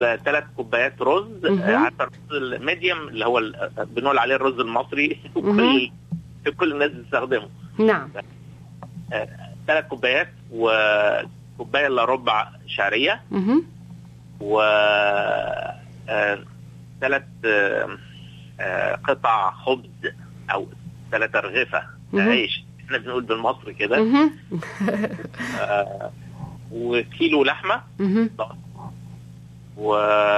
ثلاث كوبايات رز مهم. آه، عارفه الرز الميديوم اللي هو ال- بنقول عليه الرز المصري مهم. وكل كل الناس بتستخدمه نعم ثلاث كوبايات وكوبايه الا ربع شعريه مهم. و ثلاث قطع خبز او ثلاث رغيفه مهم. عيش احنا بنقول بالمصري كده مهم. آه، وكيلو لحمه مهم. و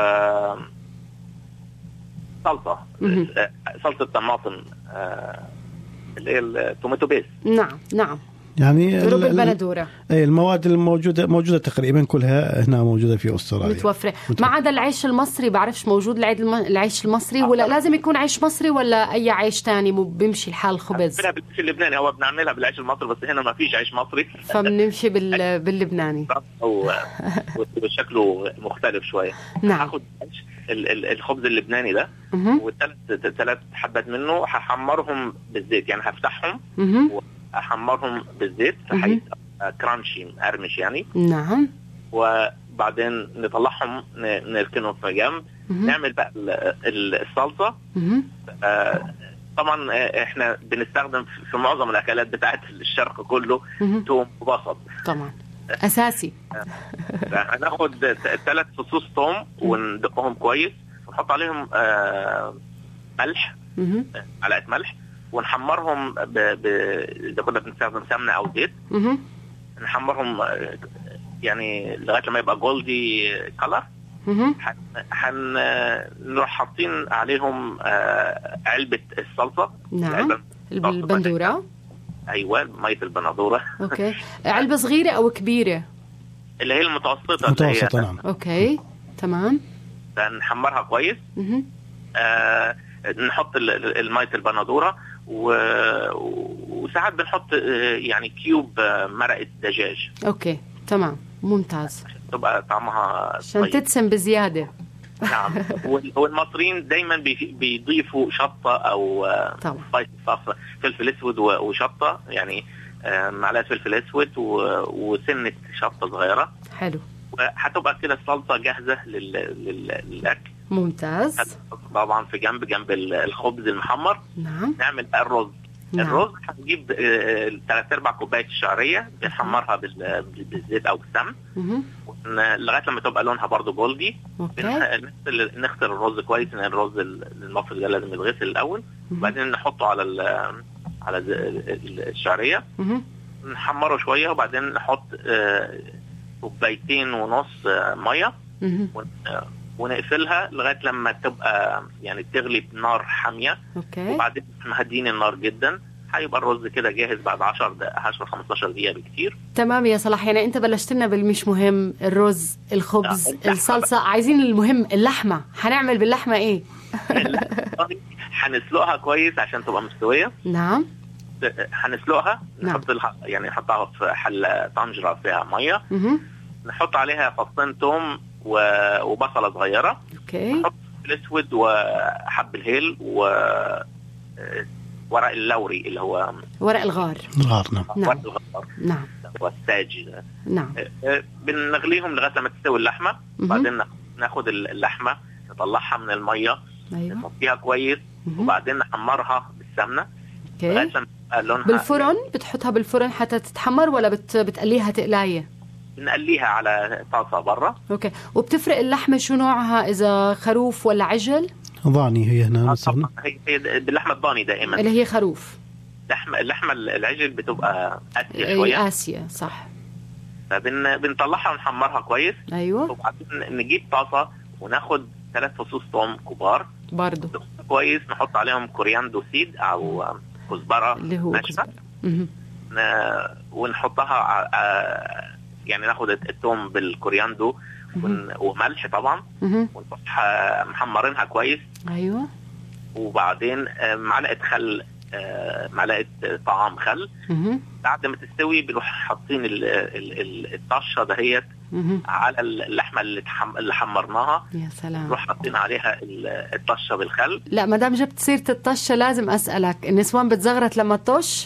صلصه مهم. آه، صلصه طماطم آه، اللي هي التوماتو بيس نعم نعم يعني ال- روب ال- البندوره اي المواد الموجوده موجوده تقريبا كلها هنا موجوده في استراليا متوفره متوفرة. ما عدا العيش المصري بعرفش موجود العيد الم... العيش المصري ولا لازم يكون عيش مصري ولا اي عيش تاني مو بيمشي الحال خبز بنعملها بالعيش اللبناني هو بنعملها بالعيش المصري بس هنا ما فيش عيش مصري فبنمشي بال... باللبناني او وشكله مختلف شويه نعم هاخد عيش ال- ال- الخبز اللبناني ده مهم. وثلاث ثلاث حبات منه هحمرهم بالزيت يعني هفتحهم مهم. احمرهم بالزيت مهم. بحيث أبقى كرانشي مقرمش يعني نعم وبعدين نطلعهم ن- نركنهم في جنب مهم. نعمل بقى ال- ال- الصلصه مهم. آه، طبعا آه، احنا بنستخدم في- في معظم الاكلات بتاعت الشرق كله مهم. توم وبصل طبعا اساسي هناخد ثلاث فصوص توم وندقهم كويس ونحط عليهم آه، ملح مهم. معلقه ملح ونحمرهم ب... ب... اذا كنا بنستخدم سمنه او زيت مهم. نحمرهم آه، يعني لغايه لما يبقى جولدي كلر مهم. هنروح حاطين عليهم آه، علبه الصلصه نعم علبة- البندوره ايوه ميه البندوره اوكي علبه صغيره او كبيره اللي هي المتوسطه اللي متوسطه هي نعم اوكي تمام نحمرها كويس مهم. آه نحط ال- ال- الميه البندوره و- وساعات بنحط آه، يعني كيوب آه، مرقه دجاج اوكي تمام ممتاز تبقى طعمها عشان طيب تدسم بزياده نعم وال- والمصريين دايما بي- بيضيفوا شطه او آه، طبعا سبايس صوص فلفل اسود و- وشطه يعني آه، معلقه فلفل اسود و- وسنه شطه صغيره حلو وهتبقى كده الصلصه جاهزه لل- لل- للاكل ممتاز طبعا في جنب جنب ال- الخبز المحمر نعم نعمل بقى الرز نعم الرز هنجيب ثلاث ارباع كوبايه الشعريه بنحمرها بال- بال- بالزيت او بالسمن مهم. ون- لغايه لما تبقى لونها برضو جولدي اوكي بنغ- نغسل نغسل الرز كويس ان الرز ال- المصري ده لازم يتغسل الاول مهم. وبعدين نحطه على ال- على ز- ال- الشعريه مهم. نحمره شويه وبعدين نحط آه، كوبايتين ونص آه، ميه مهم. ون- آه، ونقفلها لغايه لما تبقى يعني تغلي بنار حاميه اوكي وبعدين مهدين النار جدا هيبقى الرز كده جاهز بعد 10 دقائق 10 15 دقيقه بكتير تمام يا صلاح يعني انت بلشت لنا بالمش مهم الرز الخبز لا، اللحمة الصلصه عايزين المهم اللحمه هنعمل باللحمه ايه هنسلقها كويس عشان تبقى مستويه نعم هنسلقها نعم. نحط الح... يعني نحطها في حله طنجره فيها ميه مهم. نحط عليها فصين توم و... وبصله صغيره اوكي نحط الاسود وحب الهيل و آه، ورق اللوري اللي هو ورق الغار غار نعم نعم. ورق الغفار نعم هو الساج ده. نعم آه، بنغليهم لغايه لما تستوي اللحمه مهم. بعدين ناخد اللحمه نطلعها من الميه ايوه نصفيها كويس مهم. وبعدين نحمرها بالسمنه لغايه اوكي لما يبقى لونها بالفرن بتحطها بالفرن حتى تتحمر ولا بت... بتقليها تقلايه بنقليها على طاسه بره اوكي وبتفرق اللحمه شو نوعها اذا خروف ولا عجل ضاني هي هنا نستخدم هي هي باللحمه الضاني دائما اللي هي خروف اللحمه اللحمه العجل بتبقى قاسيه شويه اي اسيا صح فبنطلعها ونحمرها كويس ايوه وبعدين نجيب طاسه وناخد ثلاث فصوص ثوم كبار برضه كويس نحط عليهم كورياندو سيد او كزبره اللي هو ناشفه كزبرة. مهم. ن- ونحطها ع- آه، يعني ناخد الثوم بالكورياندو ون- وملح طبعا مهم. ونروح آه، محمرينها كويس ايوه وبعدين آه، معلقه خل آه، معلقه طعام خل مهم. بعد ما تستوي بنروح حاطين ال- ال- ال- الطشه دهيت مهم. على اللحمه اللي تحم- اللي حمرناها يا سلام نروح حاطين عليها ال- الطشه بالخل لا ما دام جبت سيره الطشه لازم اسالك النسوان بتزغرت لما تطش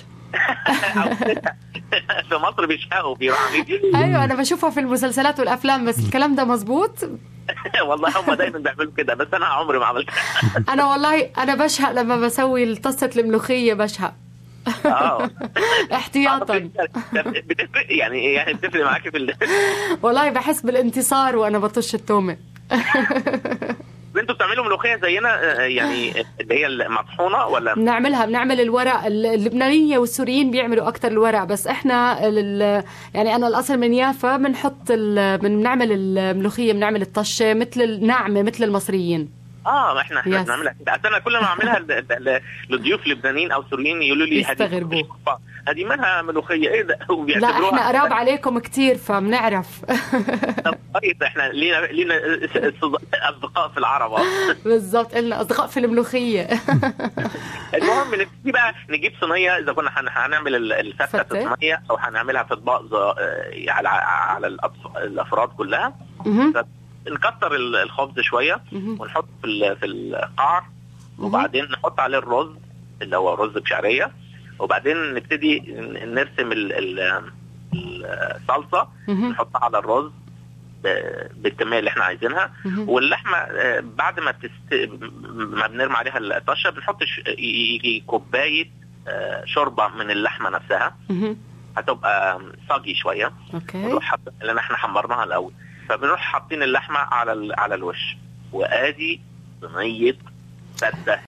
في مصر بيشقوا بيراعي ايوه انا بشوفها في المسلسلات والافلام بس الكلام ده مزبوط والله هم دايما بيعملوا كده بس انا عمري ما عملت انا والله انا بشهق لما بسوي طاسه الملوخيه بشهق اه احتياطا بتفرق يعني يعني بتفرق معاكي في ال... والله بحس بالانتصار وانا بطش التومه انتوا بتعملوا ملوخيه زينا آه، يعني اللي هي المطحونه ولا بنعملها بنعمل الورق اللبنانيه والسوريين بيعملوا اكثر الورق بس احنا ال- يعني انا الاصل من يافا بنحط ال- بنعمل الملوخيه بنعمل الطشه مثل الناعمه مثل المصريين اه ما احنا احنا يس. بنعملها كده أصل انا كل ما اعملها ل- ل- لضيوف لبنانيين او سوريين يقولوا لي هذه يستغربوا. شوربة. هذه منها ملوخيه ايه ده لا وبيعتبروها احنا قراب عليكم كتير فبنعرف طب كويس احنا لينا لينا اصدقاء في العرب آه. بالضبط قلنا اصدقاء في الملوخيه المهم نبتدي بقى نجيب صينيه اذا كنا هن- هنعمل ال- الفته في فتة. صينيه او هنعملها في اطباق ز- آه، على على الأطف- الافراد كلها مهم. نكتر ال- الخبز شويه مهم. ونحط في ال- في القعر وبعدين نحط عليه الرز اللي هو رز بشعريه وبعدين نبتدي ن- نرسم ال- ال- الصلصه مهم. نحطها على الرز ب- بالكميه اللي احنا عايزينها مهم. واللحمه آه، بعد ما تست... ما بنرمي عليها الطشه بنحط ش... يجي كوبايه آه، شوربه من اللحمه نفسها مهم. هتبقى صاجي شويه اوكي ونروح حط... لان احنا حمرناها الاول فبنروح حاطين اللحمه على ال... على الوش وادي صينيه فته